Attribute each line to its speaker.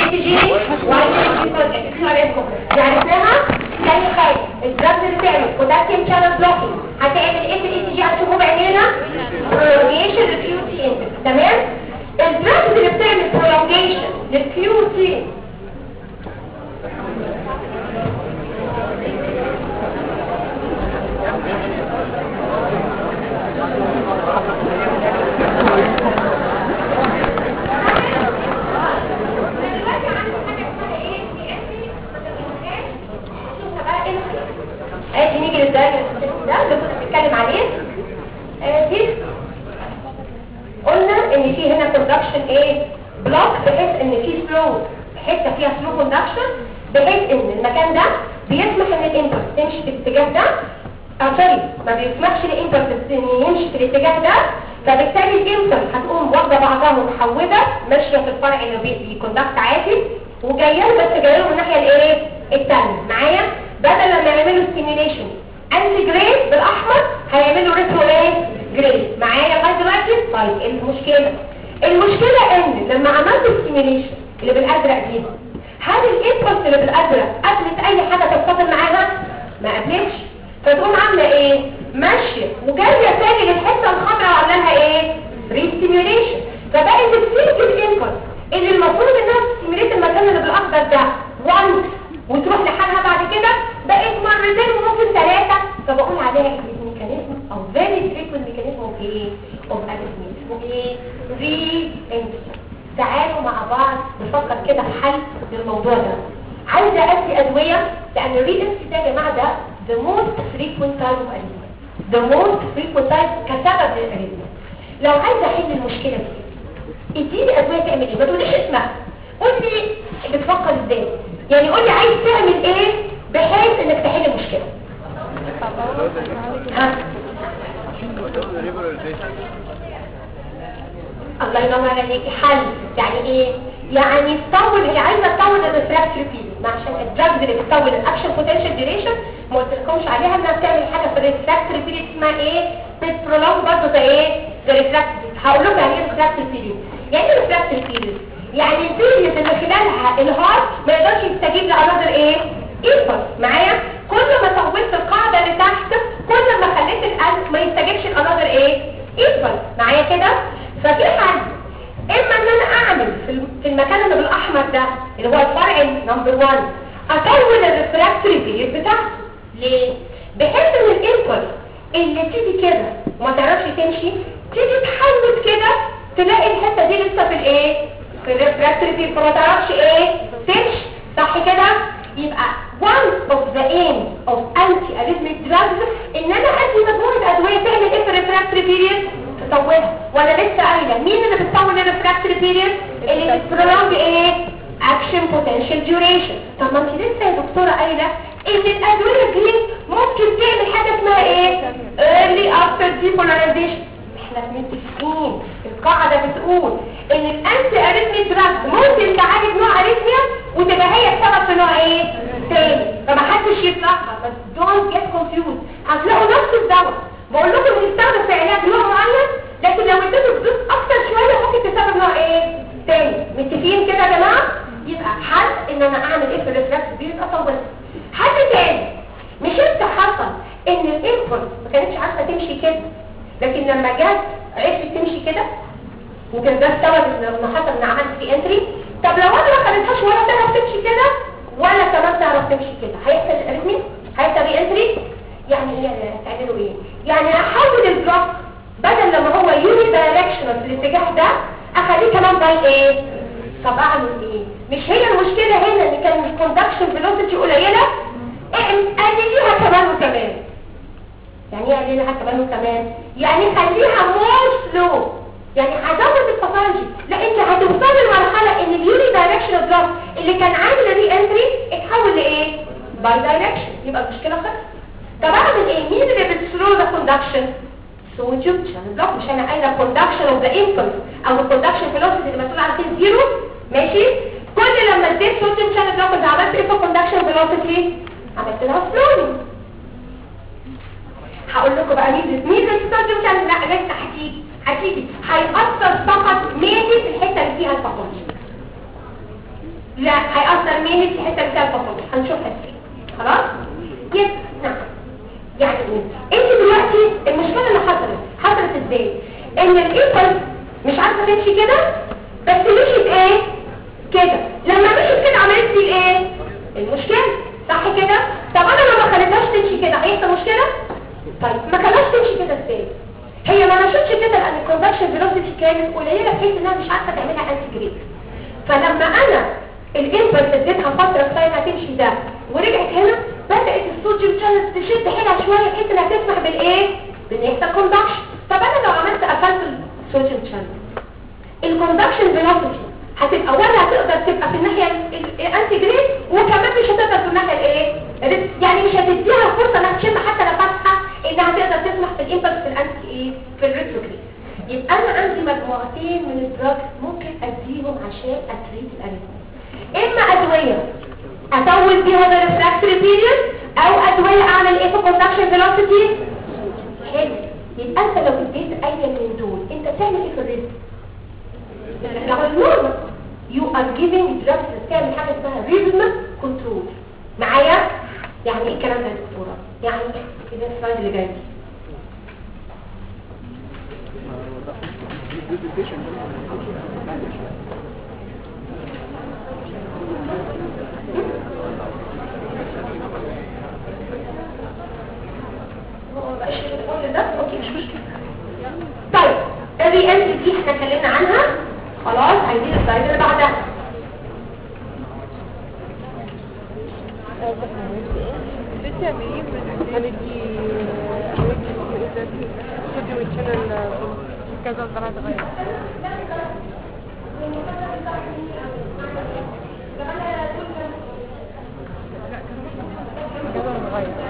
Speaker 1: اي تي جي يعني اسمها تاني حاجه الدراجز اللي بتعمل بوتاسيوم شانل بلوكينج هتعمل ايه في الاي تي جي هتشوفوه بعينينا prolongation للكيو تي انت تمام الدراجز اللي بتعمل prolongation للكيو تي ادي نيجي للدرجه ده اللي كنا بنتكلم عليه ادي قلنا ان في هنا كوندكشن ايه بلوك بحيث ان في سلو حته فيها سلو كوندكشن بحيث ان المكان ده بيسمح ان الانبلس تمشي في الاتجاه ده اه سوري ما بيسمحش للانبلس ان يمشي في الاتجاه ده فبالتالي الانبلس هتقوم واخده بعضها ومحوده ماشيه في الفرع اللي بي- بيكوندكت عادي وجايه له بس جايه له من الناحيه الايه الثانيه معايا بدل لما يعملوا ستيميوليشن انتي جريد بالاحمر هيعملوا ريترو ايه جريد معايا لغايه دلوقتي طيب إيه المشكله المشكله ان لما عملت ستيميوليشن اللي بالازرق دي هل الانبلس اللي بالازرق قابلت اي حاجه تتصل معاها ما قابلتش فتقوم عامله ايه ماشيه وجايه تاني للحته الخضراء وعامله لها ايه ريستيميوليشن فبقت السينجل انبلس اللي المفروض انها تستيميوليت المكان اللي بالاخضر ده وانس وتروح لحالها بعد كده بقت مرتين وممكن ثلاثه فبقول عليها الميكانيزم او فيري فريكوينت ميكانيزم اوف ايه اوف اريثميا اسمه ايه ري تعالوا مع بعض نفكر كده في حل للموضوع ده عايزه ادي ادويه لان الري ده يا جماعه ده the most frequent type of arrhythmia the most frequent type كسبب للاريثميا لو عايزه احل المشكله دي اديني ادويه تعمل ايه ما تقوليش اسمها قول لي بتفكر ازاي يعني قول لي عايز تعمل ايه بحيث انك تحل المشكله ها الله ينور عليك حل يعني ايه يعني تطول هي عايزه تطول الريفراكتوري بيريد ما عشان الدراجز اللي بتطول الاكشن بوتنشال ديوريشن ما قلتلكمش عليها انها بتعمل حاجه في الريفراكتوري بيريد اسمها ايه بتبرولونج برضه زي ايه زي الريفراكتوري هقول لكم يعني ايه الريفراكتوري بيريد يعني ايه الريفراكتوري بيريد يعني البيريد اللي خلالها الهارت ما يقدرش يستجيب لانذر ايه ايكوال معايا كل ما طولت القاعده اللي تحت كل ما خليت القلب ما يستجيبش لانذر ايه ايكوال معايا كده ففي حل اما ان انا اعمل في الم- في المكان اللي بالاحمر ده اللي هو الفرع نمبر 1 اطول الريفراكتوري بيريد بتاعته ليه بحيث ان الانبلس اللي تيجي كده وما تعرفش تمشي تيجي تحول كده تلاقي الحته دي لسه في الايه في الريفراكتوري بيريد فما تعرفش ايه تمشي صح كده يبقى one of the aims of anti-arrhythmic drugs ان انا ادي مجموعه ادويه تعمل ايه في الريفراكتوري بيريد تطولها وانا لسه قايله مين اللي بتطول الريفراكتوري بيريد اللي بتبرولونج ايه اكشن بوتنشال ديوريشن طب ما انت لسه يا دكتوره قايله ان الادويه دي ممكن تعمل حاجه اسمها ايه early after depolarization احنا متفقين القاعده بتقول ان الانتي اريثميك دراج ممكن تعالج نوع اريثميا وتبقى هي السبب في نوع ايه تاني فمحدش يتلخبط بس دونت جيت كونفيوز هتلاقوا نفس الدواء بقول لكم بنستخدم في علاج نوع معين لكن لو اديته بدوز اكتر شويه ممكن تسبب نوع ايه تاني متفقين كده يا جماعه يبقى حل ان انا اعمل ايه في الريفلكس بيريد اطول حل تاني مش انت حصل ان الانبولس ما كانتش عارفه تمشي كده لكن لما جت عرفت تمشي كده وكان ده السبب ان لما حصل ان عملت في انتري طب لو انا ما خليتهاش ولا تعرف تمشي كده ولا كمان تعرف تمشي كده هيحصل الاريثمي هيحصل ري انتري يعني ايه تعملوا ايه يعني احول البلوك بدل لما هو يوني دايركشنال في الاتجاه ده اخليه كمان باي ايه طب اعمل ايه مش هي المشكله هنا ان كان الكوندكشن فيلوسيتي قليله قلليها كمان وكمان يعني ايه قلليها كمان وكمان يعني خليها مور سلو يعني هزود الباثولوجي لا انت هتوصلي لمرحله ان اليوني دايركشنال بلوك اللي كان عامل ري انتري اتحول لايه باي دايركشن يبقى المشكله خلصت طب اعمل ايه مين اللي بتسلو ذا كوندكشن صوديوم شانل بلوك مش انا قايله كوندكشن اوف ذا امبلس او الكوندكشن فيلوسيتي اللي مسؤول عن كده زيرو ماشي كل لما اديت صوديوم شانل بلوك انت عملت ايه في الكوندكشن فيلوسيتي عملت لها سلوني هقول لكم بقى ميزه ميزه الصوديوم شانل لا لسه هتيجي هتيجي هيأثر فقط ميزه في الحته اللي فيها الباثولوجي لا هيأثر مين في حته بتاع البطل هنشوفها ازاي خلاص يس نعم يعني ايه انت دلوقتي المشكله اللي حصلت حصلت ازاي ان الانفلس مش عارفه تمشي كده بس مشيت ايه كده لما مشيت كده عملت لي ايه المشكله صح كده طب انا لو ما خليتهاش تمشي كده هيحصل مشكله طيب ما خلاش تمشي كده ازاي هي ما مشيتش كده لان الكوندكشن فيلوسيتي كانت قليله بحيث انها مش عارفه تعملها انتي جريد فلما انا الانفلس اديتها فتره كفايه انها تمشي ده ورجعت هنا بدات الصوديوم شانلز تشد حيلها شويه بحيث انها تسمح بالايه بان يحصل كوندكشن طب انا لو عملت قفلت الصوديوم شانلز الكوندكشن فيلوسيتي هتبقى ولا هتقدر تبقى في الناحيه الانتي جريد وكمان مش هتقدر في الناحيه الايه يعني مش هتديها فرصه انها تشم حتى لو فاتحه انها تقدر تسمح في الامبلس في الانتي ايه في الريتروجريد يبقى انا عندي مجموعتين من الدراج ممكن اديهم عشان اتريد الاريثميا اما ادويه اطول بيها الريفراكتوري بيريود او ادويه اعمل ايه في كوندكشن فيلوسيتي حلو يبقى انت لو اديت اي من دول انت بتعمل ايه في الريسك لو النورمال you are giving drugs بتعمل حاجه اسمها rhythm control معايا يعني ايه الكلام ده يا دكتوره يعني كده السلايد اللي جاي هو بقاش كل ده اوكي مش مشكله طيب الري انتري دي احنا اتكلمنا عنها خلاص عايزين السلايد اللي بعدها
Speaker 2: بتعملين من هنجي استوديو الشانل كذا طلعت غير كذا غير